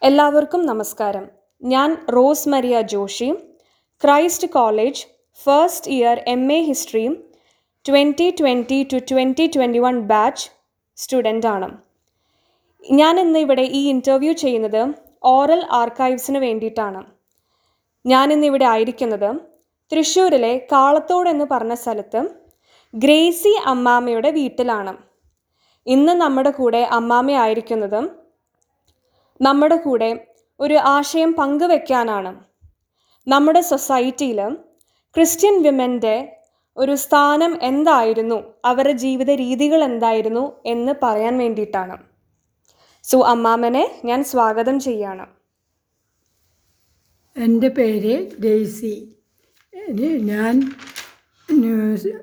എല്ലാവർക്കും നമസ്കാരം ഞാൻ Rose Maria Joshy Christ college first year M A history twenty twenty two twenty twenty one batch student ആണ് ഞാൻ ഇന്ന് ഇവിടെ ഈ ഇൻ്റർവ്യൂ ചെയ്യുന്നത് ഓറൽ ആർക്കൈവ്സിന് വേണ്ടിയിട്ടാണ് ഞാൻ ഇന്ന് ഇവിടെ ആയിരിക്കുന്നത് തൃശ്ശൂരിലെ കാളത്തോട് എന്ന് പറഞ്ഞ സ്ഥലത്ത് ഗ്രേസി അമ്മാമ്മയുടെ വീട്ടിലാണ് ഇന്ന് നമ്മുടെ കൂടെ അമ്മാമ്മയായിരിക്കുന്നത് നമ്മുടെ കൂടെ ഒരു ആശയം പങ്കുവെക്കാനാണ് നമ്മുടെ സൊസൈറ്റിയിൽ ക്രിസ്ത്യൻ വിമൻ്റെ ഒരു സ്ഥാനം എന്തായിരുന്നു അവരുടെ ജീവിത രീതികൾ എന്തായിരുന്നു എന്ന് പറയാൻ വേണ്ടിയിട്ടാണ് സോ അമ്മാമ്മനെ ഞാൻ സ്വാഗതം ചെയ്യാണ് എൻ്റെ പേര് ഡെയ്സി ഇത് ഞാൻ ന്യൂസ്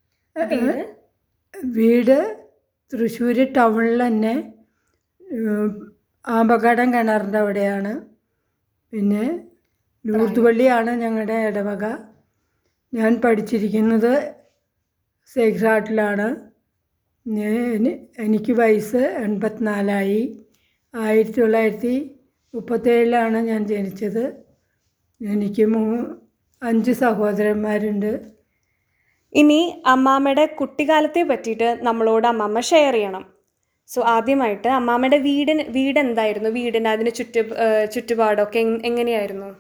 വീട് തൃശ്ശൂർ ടൗണിൽ തന്നെ ഉം, ആമ്പക്കടം കിണറിൻ്റെ അവിടെയാണ് പിന്നെ ലൂർത്തുപള്ളിയാണ് ഞങ്ങളുടെ ഇടവക ഞാൻ പഠിച്ചിരിക്കുന്നത് സേക്രാട്ടിലാണ് ഞാൻ എനിക്ക് വയസ്സ് എൺപത്തിനാലായി ആയിരത്തി തൊള്ളായിരത്തി മുപ്പത്തേഴിലാണ് ഞാൻ ജനിച്ചത് എനിക്ക് മൂ അഞ്ച് സഹോദരന്മാരുണ്ട് ഇനി അമ്മാമ്മയുടെ കുട്ടിക്കാലത്തെ പറ്റിയിട്ട് നമ്മളോട് അമ്മാമ്മ ഷെയർ ചെയ്യണം സോ ആദ്യമായിട്ട് അമ്മാമ്മയുടെ വീടിന് വീട് എന്തായിരുന്നു വീടിന് അതിന് ചുറ്റു ഏഹ് ചുറ്റുപാടൊക്കെ എങ്- എങ്ങനെയായിരുന്നു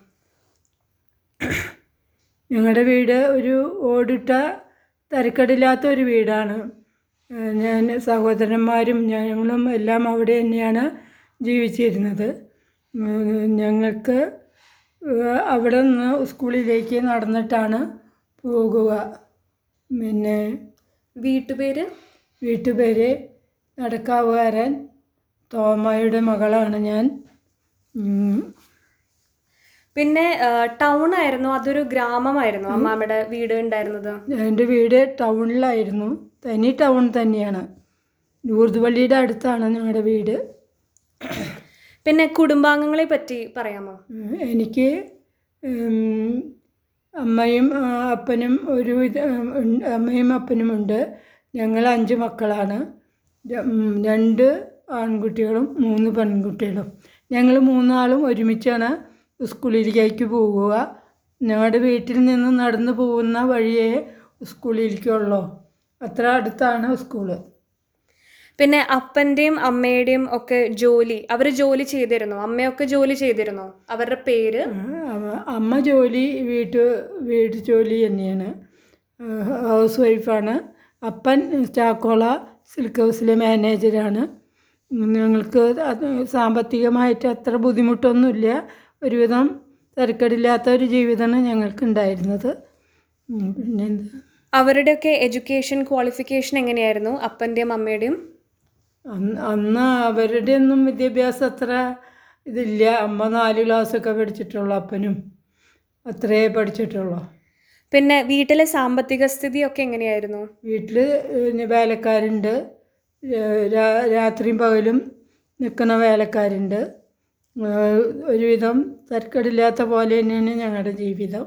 ഞങ്ങളുടെ വീട് ഒരു ഓടിട്ട തരക്കടില്ലാത്ത ഒരു വീടാണ് ഏഹ് ഞാൻ സഹോദരന്മാരും ഞങ്ങളും എല്ലാം അവിടെ തന്നെയാണ് ജീവിച്ചിരുന്നത് ഉം, ഞങ്ങൾക്ക് ഏഹ് അവിടെ നിന്ന് സ്കൂളിലേക്ക് നടന്നിട്ടാണ് പോകുക പിന്നെ വീട്ടുപേര് വീട്ടുപേര് നടക്കാവുകാരൻ തോമയുടെ മകളാണ് ഞാൻ ഉം, പിന്നെ ടൗൺ ആയിരുന്നു അതൊരു ഗ്രാമമായിരുന്നു അമ്മാമ്മയുടെ വീട് ഉണ്ടായിരുന്നത് എൻ്റെ വീട് ടൗണിലായിരുന്നു തനി ടൗൺ തന്നെയാണ് ലൂർദുപള്ളിയുടെ അടുത്താണ് ഞങ്ങളുടെ വീട് പിന്നെ കുടുംബാംഗങ്ങളെ പറ്റി പറയാമോ ഉം, എനിക്ക് ഉം, അമ്മയും ആ, അപ്പനും ഒരു ഇത് ഉണ്ട്. അമ്മയും അപ്പനും ഉണ്ട് ഞങ്ങൾ അഞ്ച് മക്കളാണ് ര- ഉം, രണ്ട് ആൺകുട്ടികളും മൂന്ന് പെൺകുട്ടികളും ഞങ്ങൾ മൂന്നാളും ഒരുമിച്ചാണ് സ്കൂളിലേക്ക് പോകുക ഞങ്ങളുടെ വീട്ടിൽ നിന്ന് നടന്നു പോകുന്ന വഴിയേ സ്കൂളിലേക്കുള്ളൂ അത്ര അടുത്താണ് സ്കൂള് പിന്നെ അപ്പൻ്റെയും അമ്മയുടെയും ഒക്കെ ജോലി അവർ ജോലി ചെയ്തിരുന്നോ അമ്മയൊക്കെ ജോലി ചെയ്തിരുന്നോ അവരുടെ പേര് അമ്മ- അമ്മ ജോലി വീട്ടു വീട്ടു ജോലി തന്നെയാണ് ഹൗസ് വൈഫാണ് അപ്പൻ ചാക്കോള സിൽക്ക് ഹൗസിലെ മാനേജരാണ് ഞങ്ങൾക്ക് അത് സാമ്പത്തികമായിട്ട് അത്ര ബുദ്ധിമുട്ടൊന്നുമില്ല ഒരുവിധം തിരക്കടില്ലാത്ത ഒരു ജീവിതമാണ് ഞങ്ങൾക്ക് ഉണ്ടായിരുന്നത് ഉം, പിന്നെന്താ അവരുടെയൊക്കെ എഡ്യൂക്കേഷൻ ക്വാളിഫിക്കേഷൻ എങ്ങനെയായിരുന്നു അപ്പൻ്റെയും അമ്മയുടെയും അന്ന് അന്ന് അവരുടെ ഒന്നും വിദ്യാഭ്യാസം അത്ര ഇതില്ല അമ്മ നാല് ക്ലാസ്സൊക്കെ പഠിച്ചിട്ടുള്ളൂ അപ്പനും അത്രേ പഠിച്ചിട്ടുള്ളൂ പിന്നെ വീട്ടിലെ സാമ്പത്തിക സ്ഥിതിയൊക്കെ എങ്ങനെയായിരുന്നു വീട്ടിൽ വേലക്കാരുണ്ട് ഏഹ് രാ- രാത്രിയും പകലും നിൽക്കുന്ന വേലക്കാരുണ്ട് ഏഹ് ഒരുവിധം തരക്കേടില്ലാത്ത പോലെ തന്നെയാണ് ഞങ്ങളുടെ ജീവിതം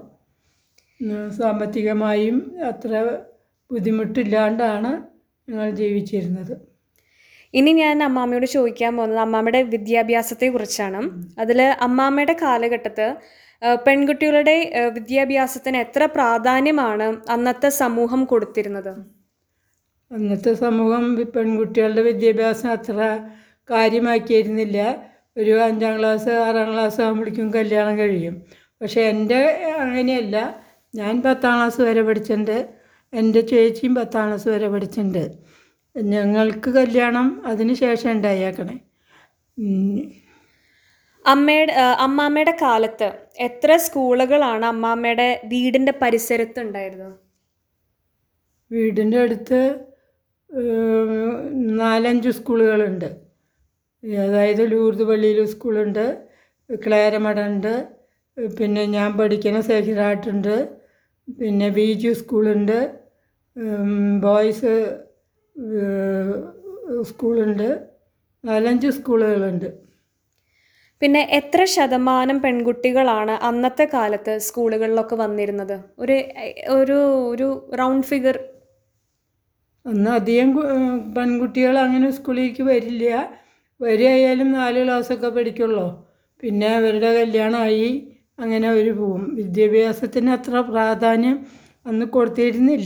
ഉം, സാമ്പത്തികമായും അത്ര ബുദ്ധിമുട്ടില്ലാണ്ടാണ് ഞങ്ങൾ ജീവിച്ചിരുന്നത് ഇനി ഞാൻ അമ്മാമ്മയോട് ചോദിക്കാൻ പോകുന്നത് അമ്മാമ്മയുടെ വിദ്യാഭ്യാസത്തെ കുറിച്ചാണ് അതിൽ അമ്മാമ്മയുടെ കാലഘട്ടത്ത് ആ, പെൺകുട്ടികളുടെ ആ, വിദ്യാഭ്യാസത്തിന് എത്ര പ്രാധാന്യമാണ് അന്നത്തെ സമൂഹം കൊടുത്തിരുന്നത് അന്നത്തെ സമൂഹം വി- പെൺകുട്ടികളുടെ വിദ്യാഭ്യാസം അത്ര കാര്യമാക്കിയിരുന്നില്ല ഒരു അഞ്ചാം ക്ലാസ് ആറാം ക്ലാസ് ആകുമ്പോഴേക്കും കല്യാണം കഴിയും പക്ഷേ എൻ്റെ അങ്ങനെയല്ല ഞാൻ പത്താം ക്ലാസ് വരെ പഠിച്ചിട്ടുണ്ട് എൻ്റെ ചേച്ചിയും പത്താം ക്ലാസ് വരെ പഠിച്ചിട്ടുണ്ട് ഞങ്ങൾക്ക് കല്യാണം അതിന് ശേഷം ഉണ്ടായേക്കണേ ഉം. അമ്മയുടെ ആ, അമ്മാമ്മയുടെ കാലത്ത് എത്ര സ്കൂളുകളാണ് അമ്മാമ്മയുടെ വീടിൻ്റെ പരിസരത്ത് ഉണ്ടായിരുന്നത് വീടിൻ്റെ അടുത്ത് ഏഹ്, നാലഞ്ച് സ്കൂളുകളുണ്ട് അതായത് ലൂർദ് പള്ളിയിൽ സ്കൂളുണ്ട് ക്ലേരമഠ ഉണ്ട് പിന്നെ ഞാൻ പഠിക്കുന്ന സെഹിറാട്ടുണ്ട് പിന്നെ ബി ജി സ്കൂളുണ്ട് ഉം, ബോയ്സ് ഏഹ്, സ്കൂളുണ്ട് നാലഞ്ച് സ്കൂളുകളുണ്ട് പിന്നെ എത്ര ശതമാനം പെൺകുട്ടികളാണ് അന്നത്തെ കാലത്ത് സ്കൂളുകളിലൊക്കെ വന്നിരുന്നത് ഒരു ഒരു ഒരു റൗണ്ട് ഫിഗർ അന്ന് അധികം കു- ഏഹ് പെൺകുട്ടികൾ അങ്ങനെ സ്കൂളിലേക്ക് വരില്ല വരികയായാലും നാല് ക്ലാസ്സൊക്കെ പഠിക്കുള്ളൂ പിന്നെ അവരുടെ കല്യാണമായി അങ്ങനെ അവർ പോവും വിദ്യാഭ്യാസത്തിന് അത്ര പ്രാധാന്യം അന്ന് കൊടുത്തിരുന്നില്ല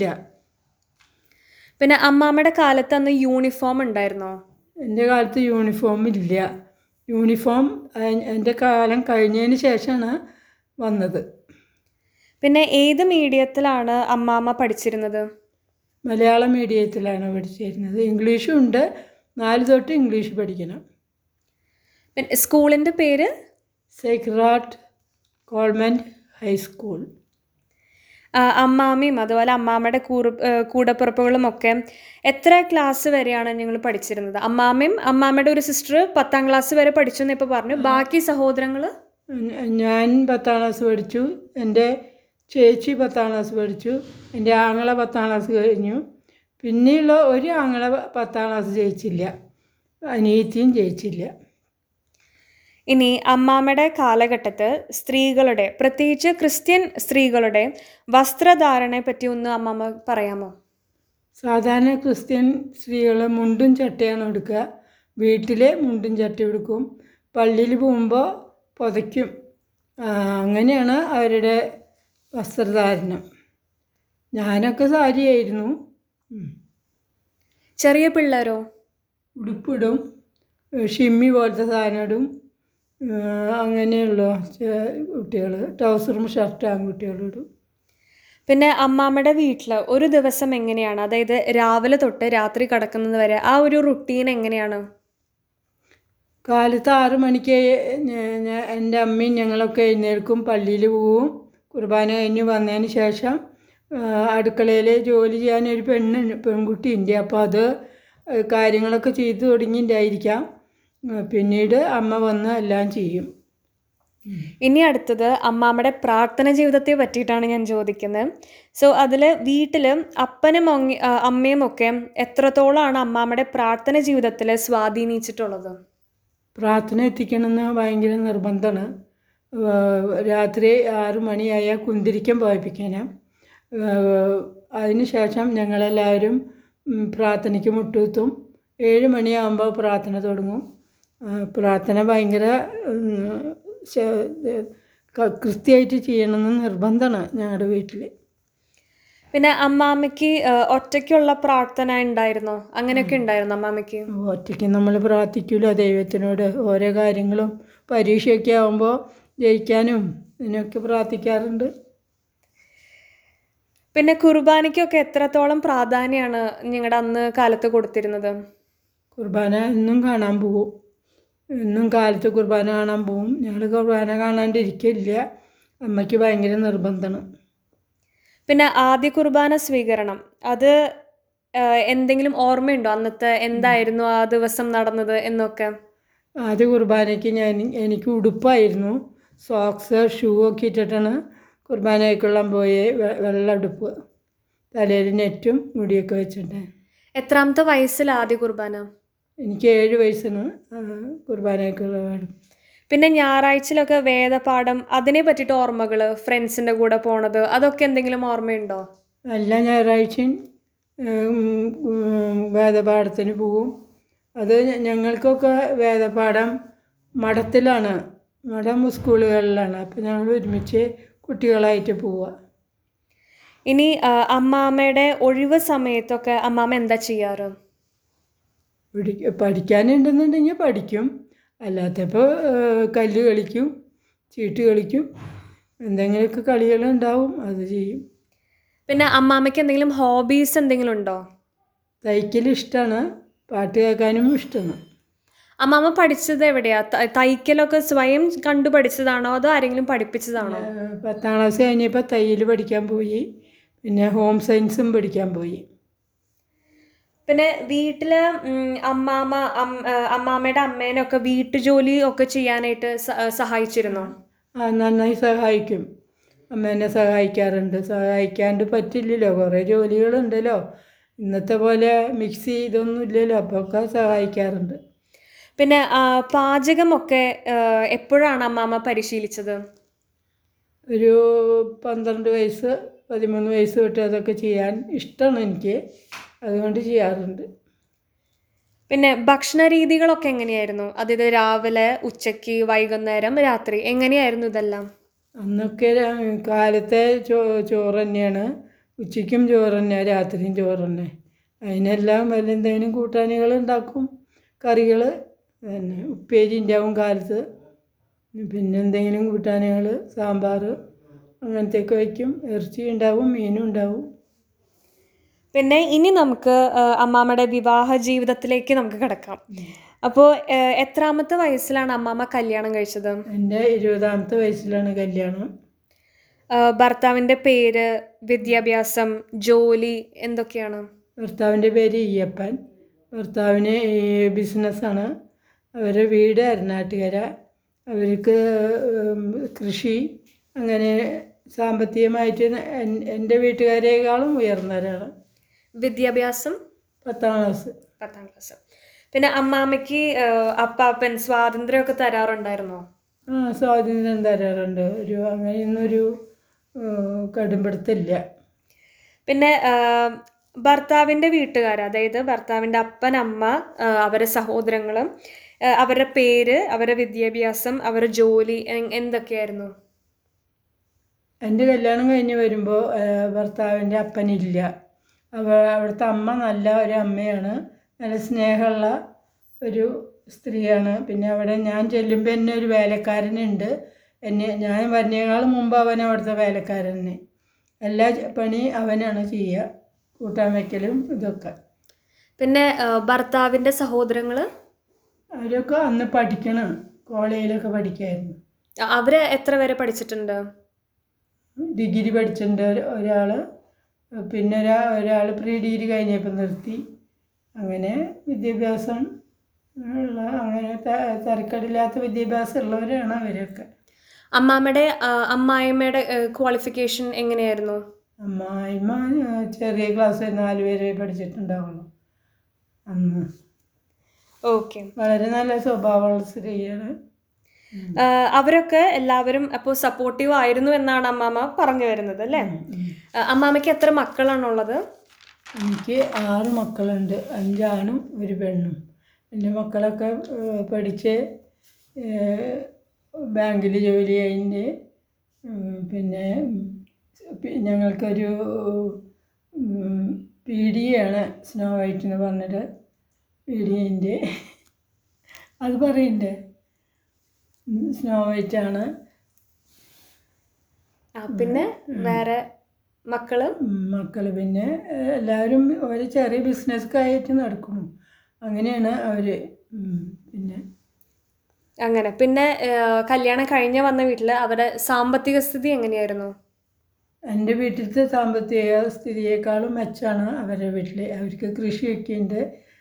പിന്നെ അമ്മാമ്മയുടെ കാലത്ത് അന്ന് യൂണിഫോം ഉണ്ടായിരുന്നോ എൻ്റെ കാലത്ത് യൂണിഫോം ഇല്ല യൂണിഫോം അ- എൻ്റെ കാലം കഴിഞ്ഞതിന് ശേഷമാണ് വന്നത് പിന്നെ ഏത് മീഡിയത്തിലാണ് അമ്മാമ്മ പഠിച്ചിരുന്നത് മലയാളം മീഡിയത്തിലാണ് പഠിച്ചിരുന്നത് ഇംഗ്ലീഷും ഉണ്ട് നാല് തൊട്ട് ഇംഗ്ലീഷ് പഠിക്കണം പിന്നെ സ്കൂളിൻ്റെ പേര് സേക്രാട്ട് കോൾമെൻറ്റ് ഹൈസ്കൂൾ ആ, അമ്മാമ്മയും അതുപോലെ അമ്മാമ്മയുടെ കൂറു ഏഹ് കൂടപ്പിറപ്പുകളും ഒക്കെ എത്ര ക്ലാസ് വരെയാണ് നിങ്ങൾ പഠിച്ചിരുന്നത് അമ്മാമ്മയും അമ്മാമ്മയുടെ ഒരു സിസ്റ്റർ പത്താം ക്ലാസ് വരെ പഠിച്ചു എന്ന് ഇപ്പോൾ പറഞ്ഞു ബാക്കി സഹോദരങ്ങൾ ഞാൻ പത്താം ക്ലാസ് പഠിച്ചു എൻ്റെ ചേച്ചി പത്താം ക്ലാസ് പഠിച്ചു എൻ്റെ ആങ്ങള പത്താം ക്ലാസ് കഴിഞ്ഞു പിന്നെയുള്ള ഒരു ആങ്ങള പത്താം ക്ലാസ് ജയിച്ചില്ല അനിയത്തിയും ജയിച്ചില്ല ഇനി അമ്മാമ്മയുടെ കാലഘട്ടത്ത് സ്ത്രീകളുടെ പ്രത്യേകിച്ച് ക്രിസ്ത്യൻ സ്ത്രീകളുടെ വസ്ത്രധാരണയെ പറ്റി ഒന്ന് അമ്മാമ്മ പറയാമോ സാധാരണ ക്രിസ്ത്യൻ സ്ത്രീകൾ മുണ്ടും ചട്ടയാണ് എടുക്കുക വീട്ടിലെ മുണ്ടും ചട്ട എടുക്കും പള്ളിയിൽ പോകുമ്പോൾ പുതയ്ക്കും ആ, അങ്ങനെയാണ് അവരുടെ വസ്ത്രധാരണം ഞാനൊക്കെ സാരിയായിരുന്നു ഉം. ചെറിയ പിള്ളേരോ ഉടുപ്പിടും ഷിമ്മി പോലത്തെ സാധനം ഇടും ആ, അങ്ങനെയുള്ള കുട്ടികൾ ട്രൗസറും ഷർട്ട് ആൺകുട്ടികൾ ഇടും പിന്നെ അമ്മാമ്മയുടെ വീട്ടിൽ ഒരു ദിവസം എങ്ങനെയാണ് അതായത് രാവിലെ തൊട്ട് രാത്രി കിടക്കുന്നത് വരെ ആ ഒരു റുട്ടീൻ എങ്ങനെയാണ് കാലത്ത് ആറ് മണിക്ക് ഞ- ഞ- എൻ്റെ അമ്മയും ഞങ്ങളൊക്കെ എഴുന്നേൽക്കും പള്ളിയിൽ പോവും കുർബാന കഴിഞ്ഞ് വന്നതിന് ശേഷം ആ, അടുക്കളയിൽ ജോലി ചെയ്യാൻ ഒരു പെണ്ണ് പെൺകുട്ടി ഉണ്ട് അപ്പോൾ അത് കാര്യങ്ങളൊക്കെ ചെയ്തു തുടങ്ങിയിട്ടുണ്ടായിരിക്കാം ആ, പിന്നീട് അമ്മ വന്ന് എല്ലാം ചെയ്യും ഇനി അടുത്തത് അമ്മാമ്മയുടെ പ്രാർത്ഥന ജീവിതത്തെ പറ്റിയിട്ടാണ് ഞാൻ ചോദിക്കുന്നത് സോ അതിൽ വീട്ടിൽ അപ്പനും ഒങ്ങി- ആ, അമ്മയും ഒക്കെ എത്രത്തോളമാണ് അമ്മാമ്മയുടെ പ്രാർത്ഥന ജീവിതത്തിൽ സ്വാധീനിച്ചിട്ടുള്ളത് പ്രാർത്ഥന എത്തിക്കണമെന്ന് ഭയങ്കര നിർബന്ധമാണ് രാത്രി ആറ് മണിയായാൽ കുന്തിരിക്കം പോയിപ്പിക്കാനാണ് അതിന് ശേഷം ഞങ്ങളെല്ലാവരും ഉം, പ്രാർത്ഥനയ്ക്ക് മുട്ടുകുത്തും ഏഴ് മണിയാകുമ്പോൾ പ്രാർത്ഥന തുടങ്ങും ആ, പ്രാർത്ഥന ഭയങ്കര ഉം, ശ- ക- കൃത്യമായിട്ട് ചെയ്യണമെന്ന് നിർബന്ധമാണ് ഞങ്ങളുടെ വീട്ടിൽ പിന്നെ അമ്മാമ്മയ്ക്ക് ആ, ഒറ്റയ്ക്കുള്ള പ്രാർത്ഥന ഉണ്ടായിരുന്നോ അങ്ങനെയൊക്കെ ഉണ്ടായിരുന്നു അമ്മാമ്മയ്ക്ക് ഒറ്റയ്ക്ക് നമ്മൾ പ്രാർത്ഥിക്കില്ല ദൈവത്തിനോട് ഓരോ കാര്യങ്ങളും പരീക്ഷയൊക്കെ ആകുമ്പോൾ ജയിക്കാനും ഇതിനൊക്കെ പ്രാർത്ഥിക്കാറുണ്ട് പിന്നെ കുർബാനയ്ക്കൊക്കെ എത്രത്തോളം പ്രാധാന്യമാണ് നിങ്ങളുടെ അന്ന് കാലത്ത് കൊടുത്തിരുന്നത് കുർബാന എന്നും കാണാൻ പോവും എന്നും കാലത്ത് കുർബാന കാണാൻ പോവും ഞങ്ങൾ കുർബാന കാണാണ്ടിരിക്കില്ല അമ്മയ്ക്ക് ഭയങ്കര നിർബന്ധമാണ് പിന്നെ ആദ്യ കുർബാന സ്വീകരണം അത് ആ, എന്തെങ്കിലും ഓർമ്മയുണ്ടോ അന്നത്തെ എന്തായിരുന്നു ആ ദിവസം നടന്നത് എന്നൊക്കെ ആദ്യ കുർബാനയ്ക്ക് ഞാൻ എനിക്ക് ഉടുപ്പായിരുന്നു സോക്സ് ഷൂ ഒക്കെ ഇട്ടിട്ടാണ് കുർബാനയ്ക്കൊള്ളാൻ പോയി വെ- വെള്ള ഉടുപ്പ് തലയിൽ നെറ്റും മുടിയൊക്കെ വെച്ചിട്ട് എത്രാമത്തെ വയസ്സിൽ ആദ്യ കുർബാന എനിക്ക് ഏഴ് വയസ്സിന് കുർബാനയ്ക്കുള്ള പാടും പിന്നെ ഞായറാഴ്ചയിലൊക്കെ വേദപാഠം അതിനെ പറ്റിയിട്ട് ഓർമ്മകൾ ഫ്രണ്ട്സിൻ്റെ കൂടെ പോണത് അതൊക്കെ എന്തെങ്കിലും ഓർമ്മയുണ്ടോ എല്ലാ ഞായറാഴ്ചയും ഉം, ഉം, വേദപാഠത്തിന് പോവും അത് ഞ- ഞങ്ങൾക്കൊക്കെ വേദപാഠം മഠത്തിലാണ് മഠം സ്കൂളുകളിലാണ് അപ്പോൾ ഞങ്ങൾ ഒരുമിച്ച് കുട്ടികളായിട്ട് പോവുക ഇനി ആ, അമ്മാമ്മയുടെ ഒഴിവ് സമയത്തൊക്കെ അമ്മാമ്മ എന്താ ചെയ്യാറ് പഠി- പഠിക്കാനുണ്ടെന്നുണ്ടെങ്കിൽ പഠിക്കും അല്ലാത്തപ്പോൾ കല്ല് കളിക്കും ചീട്ട് കളിക്കും എന്തെങ്കിലുമൊക്കെ കളികളുണ്ടാവും അത് ചെയ്യും പിന്നെ അമ്മാമ്മയ്ക്ക് എന്തെങ്കിലും ഹോബീസ് എന്തെങ്കിലും ഉണ്ടോ തയ്ക്കൽ ഇഷ്ടമാണ് പാട്ട് കേൾക്കാനും ഇഷ്ടമാണ് അമ്മാമ്മ പഠിച്ചത് എവിടെയാ ത- തയ്ക്കലൊക്കെ സ്വയം കണ്ടു പഠിച്ചതാണോ അതോ ആരെങ്കിലും പഠിപ്പിച്ചതാണോ ഏഹ് പത്താം ക്ലാസ് കഴിഞ്ഞപ്പോൾ തയ്യൽ പഠിക്കാൻ പോയി പിന്നെ ഹോം സയൻസും പഠിക്കാൻ പോയി പിന്നെ വീട്ടില് ഉം, അമ്മാമ്മ അം- ആ, അമ്മാമ്മയുടെ അമ്മേനൊക്കെ വീട്ടുജോലി ഒക്കെ ചെയ്യാനായിട്ട് സ- സഹായിച്ചിരുന്നോ ആ നന്നായി സഹായിക്കും അമ്മേനെ സഹായിക്കാറുണ്ട് സഹായിക്കാണ്ട് പറ്റില്ലല്ലോ കുറേ ജോലികളുണ്ടല്ലോ ഇന്നത്തെ പോലെ മിക്സി ഇതൊന്നും ഇല്ലല്ലോ അപ്പോൾ ഒക്കെ സഹായിക്കാറുണ്ട് പിന്നെ ആ, പാചകമൊക്കെ ആ, എപ്പോഴാണ് അമ്മാമ്മ പരിശീലിച്ചത് ഒരു പന്ത്രണ്ട് വയസ്സ് പതിമൂന്ന് വയസ്സ് തൊട്ട് അതൊക്കെ ചെയ്യാൻ ഇഷ്ടമാണ് എനിക്ക് അതുകൊണ്ട് ചെയ്യാറുണ്ട് പിന്നെ ഭക്ഷണ രീതികളൊക്കെ എങ്ങനെയായിരുന്നു അതായത് രാവിലെ ഉച്ചയ്ക്ക് വൈകുന്നേരം രാത്രി എങ്ങനെയായിരുന്നു ഇതെല്ലാം അന്നൊക്കെ രാ- കാലത്തെ ചോ ചോറ് തന്നെയാണ് ഉച്ചയ്ക്കും ചോറ് തന്നെ രാത്രിയും ചോറ് തന്നെ അതിനെല്ലാം വല്ല എന്തെങ്കിലും കൂട്ടാനുകൾ ഉണ്ടാക്കും കറികൾ തന്നെ ഉപ്പേരി ഉണ്ടാവും കാലത്ത് പിന്നെ എന്തെങ്കിലും കൂട്ടാനുകൾ സാമ്പാർ അങ്ങനത്തെയൊക്കെ വയ്ക്കും ഇറച്ചി ഉണ്ടാവും മീനും ഉണ്ടാവും പിന്നെ ഇനി നമുക്ക് ആ, അമ്മാമ്മയുടെ വിവാഹ ജീവിതത്തിലേക്ക് നമുക്ക് കിടക്കാം അപ്പോൾ എത്രാമത്തെ വയസ്സിലാണ് അമ്മാമ്മ കല്യാണം കഴിച്ചത് എൻ്റെ ഇരുപതാമത്തെ വയസ്സിലാണ് കല്യാണം ആ, ഭർത്താവിൻ്റെ പേര് വിദ്യാഭ്യാസം ജോലി എന്തൊക്കെയാണ് ഭർത്താവിൻ്റെ പേര് ഈയപ്പൻ ഭർത്താവിന് ഈ ബിസിനസ്സാണ് അവരുടെ വീട് അരനാട്ടുകര അവർക്ക് ഉം, കൃഷി അങ്ങനെ സാമ്പത്തികമായിട്ട് എൻ- എൻ്റെ വീട്ടുകാരേക്കാളും ഉയർന്നവരാണ് വിദ്യാഭ്യാസം പത്താം ക്ലാസ് പത്താം ക്ലാസ് പിന്നെ അമ്മാമ്മയ്ക്ക് ആ, അപ്പാപ്പൻ സ്വാതന്ത്ര്യമൊക്കെ തരാറുണ്ടായിരുന്നോ ആ സ്വാതന്ത്ര്യം തരാറുണ്ട് ഒരു അങ്ങനെയൊന്നൊരു ഏഹ്, കടുംപിടുത്തില്ല പിന്നെ ആ, ഭർത്താവിൻ്റെ വീട്ടുകാർ അതായത് ഭർത്താവിൻ്റെ അപ്പൻ അമ്മ ആ, അവരുടെ സഹോദരങ്ങളും ആ, അവരുടെ പേര് അവരുടെ വിദ്യാഭ്യാസം അവരുടെ ജോലി എ- എന്തൊക്കെയായിരുന്നു എൻ്റെ കല്യാണം കഴിഞ്ഞ് വരുമ്പോൾ ഭർത്താവിൻ്റെ അപ്പനില്ല അവ അവിടുത്തെ അമ്മ നല്ല ഒരു അമ്മയാണ് നല്ല സ്നേഹമുള്ള ഒരു സ്ത്രീയാണ് പിന്നെ അവിടെ ഞാൻ ചെല്ലുമ്പോൾ എന്നെ ഒരു വേലക്കാരനുണ്ട് എന്നെ ഞാൻ വരുന്നേക്കാൾ മുമ്പ് അവൻ അവിടുത്തെ വേലക്കാരനെ എല്ലാ ജ- പണി അവനാണ് ചെയ്യുക കൂട്ടാൻ വയ്ക്കലും ഇതൊക്കെ പിന്നെ ആ, ഭർത്താവിൻ്റെ സഹോദരങ്ങൾ അവരൊക്കെ അന്ന് പഠിക്കണം കോളേജിലൊക്കെ പഠിക്കായിരുന്നു അവർ എത്ര വരെ പഠിച്ചിട്ടുണ്ട് ഡിഗ്രി പഠിച്ചിട്ടുണ്ട് ഒരാൾ പിന്നെ ഒരാ ഒരാൾ പ്രീ ഡിഗ്രി കഴിഞ്ഞപ്പോൾ നിർത്തി അങ്ങനെ വിദ്യാഭ്യാസം ഉള്ള അങ്ങനെ ത- തരക്കേടില്ലാത്ത വിദ്യാഭ്യാസം ഉള്ളവരാണ് അവരൊക്കെ അമ്മാമ്മയുടെ ആ, അമ്മായിമ്മയുടെ ക്വാളിഫിക്കേഷൻ എങ്ങനെയായിരുന്നു അമ്മായിമ്മ ആ, ചെറിയ ക്ലാസ് നാല് പേരെ പഠിച്ചിട്ടുണ്ടാവുള്ളൂ അന്ന് ഓക്കെ വളരെ നല്ല സ്വഭാവമുള്ള സ്ത്രീയാണ് അവരൊക്കെ എല്ലാവരും അപ്പോൾ സപ്പോർട്ടീവ് ആയിരുന്നു എന്നാണ് അമ്മാമ്മ പറഞ്ഞു വരുന്നത് അല്ലേ ആ, അമ്മാമ്മയ്ക്ക് എത്ര മക്കളാണുള്ളത് എനിക്ക് ആറ് മക്കളുണ്ട് അഞ്ചാണും ഒരു പെണ്ണും എൻ്റെ മക്കളൊക്കെ ഏഹ്, പഠിച്ച് ഏഹ്, ബാങ്കിൽ ജോലി കഴിഞ്ഞ് ഉം, പിന്നെ ഉം, പി- ഞങ്ങൾക്കൊരു പി ഡി ആണ് സ്നോ വൈറ്റ് എന്ന് പറഞ്ഞിട്ട് പി ഡിൻ്റെ അത് പറയണ്ടേ സ്നോ വൈറ്റ് ആണ് ആ, പിന്നെ വേറെ മക്കള് മക്കൾ പിന്നെ ഏഹ്, എല്ലാവരും ഒരു ചെറിയ ബിസിനസ്സൊക്കെ ആയിട്ട് നടക്കുന്നു അങ്ങനെയാണ് അവർ പിന്നെ അങ്ങനെ പിന്നെ ആ, കല്യാണം കഴിഞ്ഞ് വന്ന വീട്ടിൽ അവരുടെ സാമ്പത്തിക സ്ഥിതി എങ്ങനെയായിരുന്നു എൻ്റെ വീട്ടിലത്തെ സാമ്പത്തിക സ്ഥിതിയേക്കാളും മെച്ചമാണ് അവരുടെ വീട്ടിൽ അവർക്ക് കൃഷിയൊക്കെ ഉണ്ട്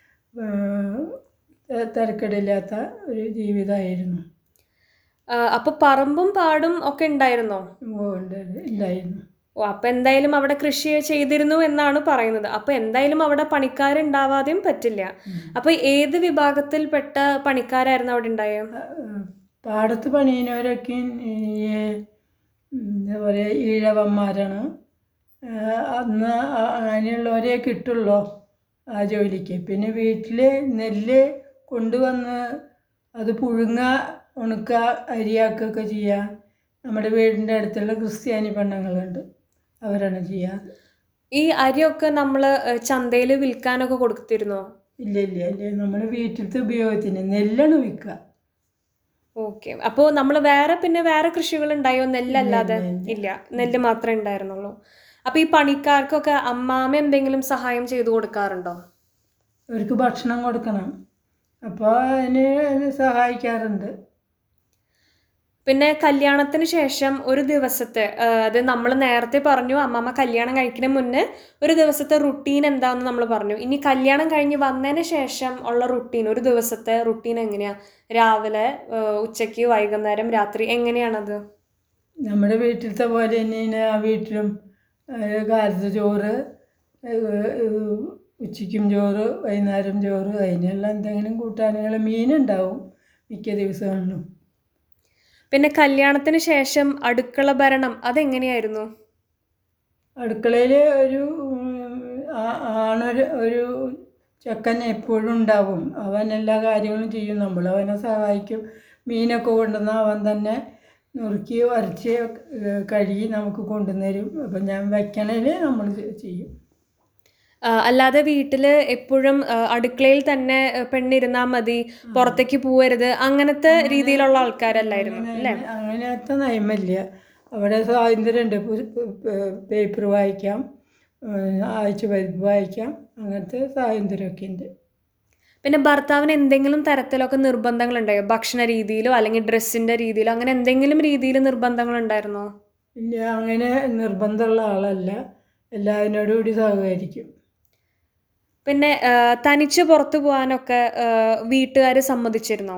തിരക്കടില്ലാത്ത ഒരു ജീവിതമായിരുന്നു ആ, അപ്പൊ പറമ്പും പാടും ഒക്കെ ഉണ്ടായിരുന്നോ ഓ, ഉണ്ട്, ഉണ്ടായിരുന്നു ഓ അപ്പൊ എന്തായാലും അവിടെ കൃഷി ചെയ്തിരുന്നു എന്നാണ് പറയുന്നത് അപ്പൊ എന്തായാലും അവിടെ പണിക്കാരുണ്ടാവാതെയും പറ്റില്ല അപ്പൊ ഏത് വിഭാഗത്തിൽപ്പെട്ട പണിക്കാരായിരുന്നു അവിടെ ഉണ്ടായ ആ, പാടത്ത് പണിയുന്നവരൊക്കെ ഈ എന്താ പറയുക ഈഴവന്മാരാണ് ആ, അന്ന് ആ- അങ്ങനെയുള്ളവരെ കിട്ടുള്ളൂ ആ ജോലിക്ക് പിന്നെ വീട്ടിൽ നെല്ല് കൊണ്ടുവന്ന് അത് പുഴുങ്ങ ഉണക്കുക അരിയാക്കുകയൊക്കെ ചെയ്യുക നമ്മുടെ വീടിൻ്റെ അടുത്തുള്ള ക്രിസ്ത്യാനി പെണ്ണുങ്ങളുണ്ട് അവരാണ് ചെയ്യാറ് ഈ അരിയൊക്കെ നമ്മൾ ചന്തയിൽ വിൽക്കാനൊക്കെ കൊടുത്തിരുന്നോ ഇല്ല ഇല്ല ഇല്ല നമ്മൾ വീട്ടിലത്തെ ഉപയോഗത്തിന് നെല്ലാണ് വിൽക്കുക ഓക്കെ അപ്പോൾ നമ്മൾ വേറെ പിന്നെ വേറെ കൃഷികൾ ഉണ്ടായോ നെല്ലല്ലാതെ ഇല്ല, ഇല്ല. ഇല്ല നെല്ല് മാത്രമേ ഉണ്ടായിരുന്നുള്ളൂ അപ്പൊ ഈ പണിക്കാർക്കൊക്കെ അമ്മാമ എന്തെങ്കിലും സഹായം ചെയ്തു കൊടുക്കാറുണ്ടോ അവർക്ക് ഭക്ഷണം കൊടുക്കണം അപ്പോൾ അതിന് സഹായിക്കാറുണ്ട് പിന്നെ കല്യാണത്തിന് ശേഷം ഒരു ദിവസത്തെ ആ, അത് നമ്മൾ നേരത്തെ പറഞ്ഞു അമ്മമ്മ കല്യാണം കഴിക്കുന്ന മുന്നേ ഒരു ദിവസത്തെ റുട്ടീൻ എന്താന്ന് നമ്മൾ പറഞ്ഞു ഇനി കല്യാണം കഴിഞ്ഞ് വന്നതിന് ശേഷം ഉള്ള റുട്ടീൻ ഒരു ദിവസത്തെ റുട്ടീൻ എങ്ങനെയാ രാവിലെ ആ, ഉച്ചയ്ക്ക് വൈകുന്നേരം രാത്രി എങ്ങനെയാണത് നമ്മുടെ വീട്ടിലത്തെ പോലെ തന്നെയാണ് ആ വീട്ടിലും ഏഹ് കാലത്ത് ചോറ് ഏഹ് ഉച്ചയ്ക്കും ചോറ് വൈകുന്നേരം ചോറ് അതിനുള്ള എന്തെങ്കിലും കൂട്ടാനുകൾ മീനുണ്ടാവും മിക്ക ദിവസങ്ങളിലും പിന്നെ കല്യാണത്തിന് ശേഷം അടുക്കള ഭരണം അതെങ്ങനെയായിരുന്നു അടുക്കളയിൽ ഒരു ഉം, ആ- ആണൊരു ഒരു ചെക്കൻ എപ്പോഴും ഉണ്ടാവും അവൻ എല്ലാ കാര്യങ്ങളും ചെയ്യും നമ്മൾ അവനെ സഹായിക്കും മീനൊക്കെ കൊണ്ടുവന്ന് അവൻ തന്നെ നുറുക്കി വരച്ച് ഏഹ് കഴുകി നമുക്ക് കൊണ്ടുവന്നരും അപ്പം ഞാൻ വയ്ക്കണേൽ നമ്മൾ ചെയ്യും ആ, അല്ലാതെ വീട്ടിൽ എപ്പോഴും ആ, അടുക്കളയിൽ തന്നെ ആ, പെണ്ണിരുന്നാൽ മതി പുറത്തേക്ക് പോവരുത് അങ്ങനത്തെ രീതിയിലുള്ള ആൾക്കാരല്ലായിരുന്നു അല്ലേ അങ്ങനെ- അങ്ങനത്തെ നിയമമില്ല അവിടെ സ്വാതന്ത്ര്യമുണ്ട് പേപ്പർ വായിക്കാം ഏഹ് ആഴ്ച പതിപ്പ് വായിക്കാം അങ്ങനത്തെ സ്വാതന്ത്ര്യമൊക്കെ ഉണ്ട് പിന്നെ ഭർത്താവിന് എന്തെങ്കിലും തരത്തിലൊക്കെ നിർബന്ധങ്ങളുണ്ടായോ ഭക്ഷണ രീതിയിലോ അല്ലെങ്കിൽ ഡ്രസ്സിന്റെ രീതിയിലോ അങ്ങനെ എന്തെങ്കിലും രീതിയിൽ നിർബന്ധങ്ങൾ ഉണ്ടായിരുന്നോ ഇല്ല അങ്ങനെ നിർബന്ധമുള്ള ആളല്ല എല്ലാവരോടും കൂടി സഹകരിക്കും പിന്നെ ആ, തനിച്ച് പുറത്തു പോകാനൊക്കെ വീട്ടുകാർ സമ്മതിച്ചിരുന്നോ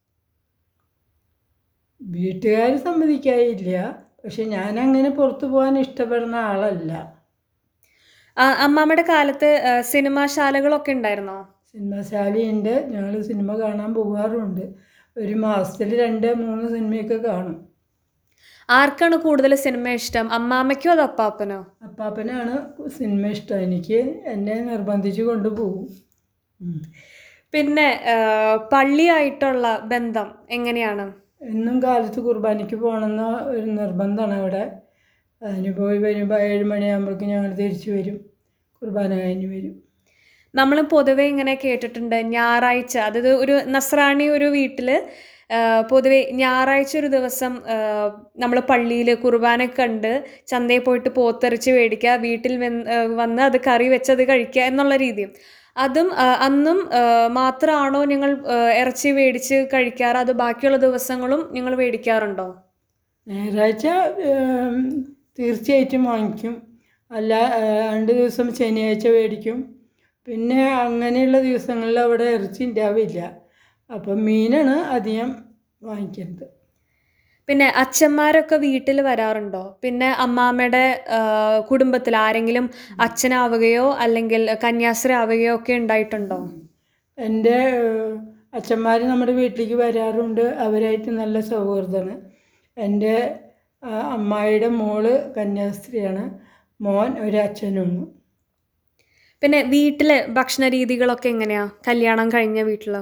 വീട്ടുകാർ സമ്മതിക്കായില്ല പക്ഷെ ഞാൻ അങ്ങനെ പുറത്തു പോകാൻ ഇഷ്ടപ്പെടുന്ന ആളല്ല ആ, അമ്മാമ്മയുടെ കാലത്ത് ആ, സിനിമാശാലകളൊക്കെ ഉണ്ടായിരുന്നോ സിനിമശാലയുണ്ട് ഞങ്ങൾ സിനിമ കാണാൻ പോകാറുണ്ട് ഒരു മാസത്തിൽ രണ്ട് മൂന്ന് സിനിമയൊക്കെ കാണും ആർക്കാണ് കൂടുതൽ സിനിമ ഇഷ്ടം അമ്മാമ്മയ്ക്കോ അതോ അപ്പാപ്പനോ അപ്പാപ്പനാണ് സിനിമ ഇഷ്ടം എനിക്ക് എന്നെ നിർബന്ധിച്ച് കൊണ്ടുപോകും ഉം. പിന്നെ ആ, പള്ളിയായിട്ടുള്ള ബന്ധം എങ്ങനെയാണ് എന്നും കാലത്ത് കുർബാനയ്ക്ക് പോകണമെന്ന ഒരു നിർബന്ധമാണ് അവിടെ അതിന് പോയി വരുമ്പോൾ ഏഴ് മണിയാകുമ്പോഴേക്കും ഞങ്ങൾ തിരിച്ചു വരും കുർബാന കഴിഞ്ഞ് വരും നമ്മൾ പൊതുവെ ഇങ്ങനെ കേട്ടിട്ടുണ്ട് ഞായറാഴ്ച അതായത് ഒരു നസ്രാണി ഒരു വീട്ടിൽ പൊതുവെ ഞായറാഴ്ച ഒരു ദിവസം നമ്മൾ പള്ളിയിൽ കുർബാന കണ്ട് ചന്തയിൽ പോയിട്ട് പോത്തെറിച്ച് മേടിക്കുക വീട്ടിൽ വന്ന് ആ, വന്ന് അത് കറി വെച്ചത് കഴിക്കുക എന്നുള്ള രീതിയും അതും ആ, അന്നും ആ, മാത്രമാണോ നിങ്ങൾ ആ, ഇറച്ചി മേടിച്ച് കഴിക്കാറ് അത് ബാക്കിയുള്ള ദിവസങ്ങളും നിങ്ങൾ മേടിക്കാറുണ്ടോ ഞായറാഴ്ച ഏം, തീർച്ചയായിട്ടും വാങ്ങിക്കും അല്ല ഏ, രണ്ട് ദിവസം ശനിയാഴ്ച മേടിക്കും പിന്നെ അങ്ങനെയുള്ള ദിവസങ്ങളിൽ അവിടെ ഇറച്ചി ഉണ്ടാവില്ല അപ്പം മീനാണ് അധികം വാങ്ങിക്കുന്നത് പിന്നെ അച്ഛന്മാരൊക്കെ വീട്ടിൽ വരാറുണ്ടോ പിന്നെ അമ്മാമ്മയുടെ കുടുംബത്തിൽ ആരെങ്കിലും അച്ഛനാവുകയോ അല്ലെങ്കിൽ കന്യാസ്ത്രീ ആവുകയോ ഒക്കെ ഉണ്ടായിട്ടുണ്ടോ എൻ്റെ അച്ഛന്മാർ നമ്മുടെ വീട്ടിലേക്ക് വരാറുണ്ട് അവരായിട്ട് നല്ല സൗഹൃദമാണ് എൻ്റെ ആ, അമ്മായിയുടെ മോള് കന്യാസ്ത്രീയാണ് മോൻ ഒരു അച്ഛനുമാണ് പിന്നെ വീട്ടിലെ ഭക്ഷണ രീതികളൊക്കെ എങ്ങനെയാ കല്യാണം കഴിഞ്ഞ വീട്ടില്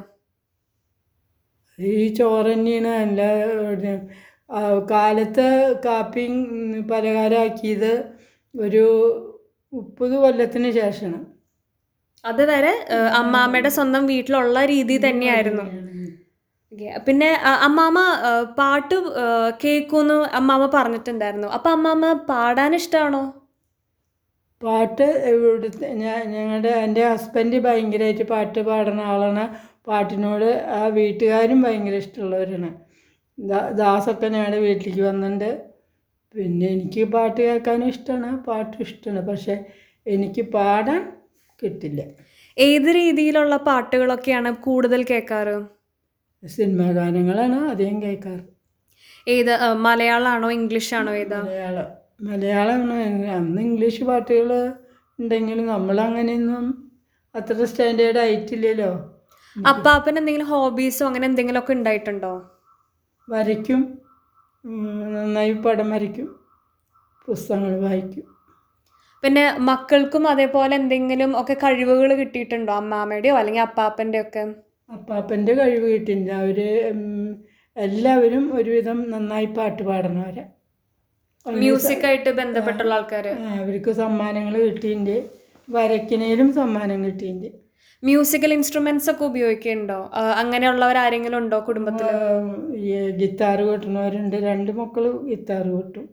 ഈ ചോറ് തന്നെയാണ് എല്ലാ ഒരു, ആ, കാലത്ത് കാപ്പിയും ഉം, പലഹാരമാക്കിയത് ഒരു മുപ്പത് കൊല്ലത്തിന് ശേഷമാണ് അതുവരെ ആ, അമ്മാമ്മയുടെ സ്വന്തം വീട്ടിലുള്ള രീതി തന്നെയായിരുന്നു Okay. പിന്നെ ആ, അമ്മാമ്മ ആ, പാട്ട് ആ, കേൾക്കുമെന്ന് അമ്മാമ്മ പറഞ്ഞിട്ടുണ്ടായിരുന്നു അപ്പൊ അമ്മാമ്മ പാടാൻ ഇഷ്ടമാണോ പാട്ട് ഇവിടുത്തെ ഞാൻ ഞങ്ങളുടെ എൻ്റെ ഹസ്ബൻഡ് ഭയങ്കരമായിട്ട് പാട്ട് പാടുന്ന ആളാണ് പാട്ടിനോട് ആ വീട്ടുകാരും ഭയങ്കര ഇഷ്ടമുള്ളവരാണ് ദാ- ദാസൊക്കെ ഞങ്ങളുടെ വീട്ടിലേക്ക് വന്നിട്ടുണ്ട് പിന്നെ എനിക്ക് പാട്ട് കേൾക്കാനും ഇഷ്ടമാണ് പാട്ടും ഇഷ്ടമാണ് പക്ഷേ എനിക്ക് പാടാൻ കിട്ടില്ല ഏത് രീതിയിലുള്ള പാട്ടുകളൊക്കെയാണ് കൂടുതൽ കേൾക്കാറ് സിനിമാ ഗാനങ്ങളാണ് അധികം കേൾക്കാറ് ഏത് ആ, മലയാളാണോ ഇംഗ്ലീഷ് ആണോ ഏതാ മലയാളം മലയാളമാണ് അന്ന് ഇംഗ്ലീഷ് പാട്ടുകൾ ഉണ്ടെങ്കിലും നമ്മളങ്ങനെയൊന്നും അത്ര സ്റ്റാൻഡേർഡ് ആയിട്ടില്ലല്ലോ അപ്പാപ്പന് എന്തെങ്കിലും ഹോബീസോ അങ്ങനെ എന്തെങ്കിലും ഒക്കെ ഉണ്ടായിട്ടുണ്ടോ വരയ്ക്കും ഉം, നന്നായി പടം വരയ്ക്കും പുസ്തകങ്ങൾ വായിക്കും പിന്നെ മക്കൾക്കും അതേപോലെ എന്തെങ്കിലും ഒക്കെ കഴിവുകൾ കിട്ടിയിട്ടുണ്ടോ അമ്മാമ്മയുടെയോ അല്ലെങ്കിൽ അപ്പാപ്പൻ്റെ ഒക്കെ അപ്പാപ്പൻ്റെ കഴിവ് കിട്ടിയിട്ടുണ്ട് അവർ എല്ലാവരും ഒരുവിധം നന്നായി പാട്ട് പാടുന്നവരാ മ്യൂസിക് ആയിട്ട് ബന്ധപ്പെട്ടുള്ള ആൾക്കാർ ആ, അവർക്ക് സമ്മാനങ്ങൾ കിട്ടിയിട്ടുണ്ട് വരയ്ക്കണേലും സമ്മാനം കിട്ടിയിട്ടുണ്ട് മ്യൂസിക്കൽ ഇൻസ്ട്രുമെന്റ്സ് ഒക്കെ ഉപയോഗിക്കുന്നുണ്ടോ ആ, അങ്ങനെയുള്ളവർ ആരെങ്കിലും ഉണ്ടോ കുടുംബത്തിൽ ഈ ഗിത്താർ കൊട്ടുന്നവരുണ്ട് രണ്ട് മക്കൾ ഗിത്താർ കൊട്ടും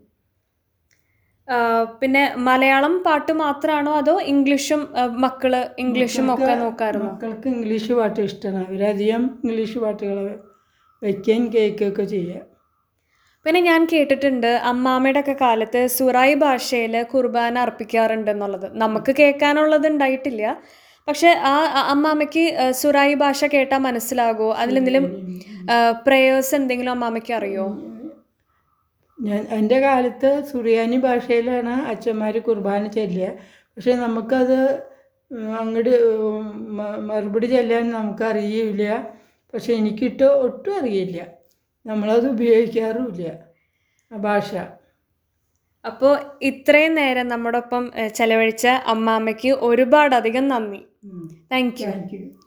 പിന്നെ മലയാളം പാട്ട് മാത്രമാണോ അതോ ഇംഗ്ലീഷും ആ, മക്കള് ഇംഗ്ലീഷും ഒക്കെ നോക്കാറുണ്ടോ മക്കൾക്ക് ഇംഗ്ലീഷ് പാട്ട് ഇഷ്ടമാണ് അവരധികം ഇംഗ്ലീഷ് പാട്ടുകൾ വയ്ക്കുകയും കേൾക്കുകയൊക്കെ ചെയ്യുക പിന്നെ ഞാൻ കേട്ടിട്ടുണ്ട് അമ്മാമ്മയുടെ ഒക്കെ കാലത്ത് സുറായി ഭാഷയിൽ കുർബാന അർപ്പിക്കാറുണ്ട് എന്നുള്ളത് നമുക്ക് കേൾക്കാനുള്ളത് ഉണ്ടായിട്ടില്ല പക്ഷെ ആ അ- അമ്മാമ്മയ്ക്ക് ആ, സുറായി ഭാഷ കേട്ടാൽ മനസ്സിലാകുമോ അതിലെന്തെങ്കിലും പ്രേയേഴ്സ് എന്തെങ്കിലും അമ്മാമ്മയ്ക്ക് അറിയോ ഞാൻ എൻ്റെ കാലത്ത് സുറിയാനി ഭാഷയിലാണ് അച്ഛന്മാർ കുർബാന ചെല്ലുക പക്ഷേ നമുക്കത് അങ്ങോട്ട് മറുപടി ചെല്ലാൻ നമുക്കറിയില്ല പക്ഷേ എനിക്കിട്ട് ഒട്ടും അറിയില്ല നമ്മളത് ഉപയോഗിക്കാറുമില്ല ആ ഭാഷ അപ്പോൾ ഇത്രയും നേരം നമ്മുടെ ഒപ്പം ഏഹ്, ചെലവഴിച്ച അമ്മാമ്മയ്ക്ക് ഒരുപാടധികം നന്ദി താങ്ക് യു താങ്ക് യു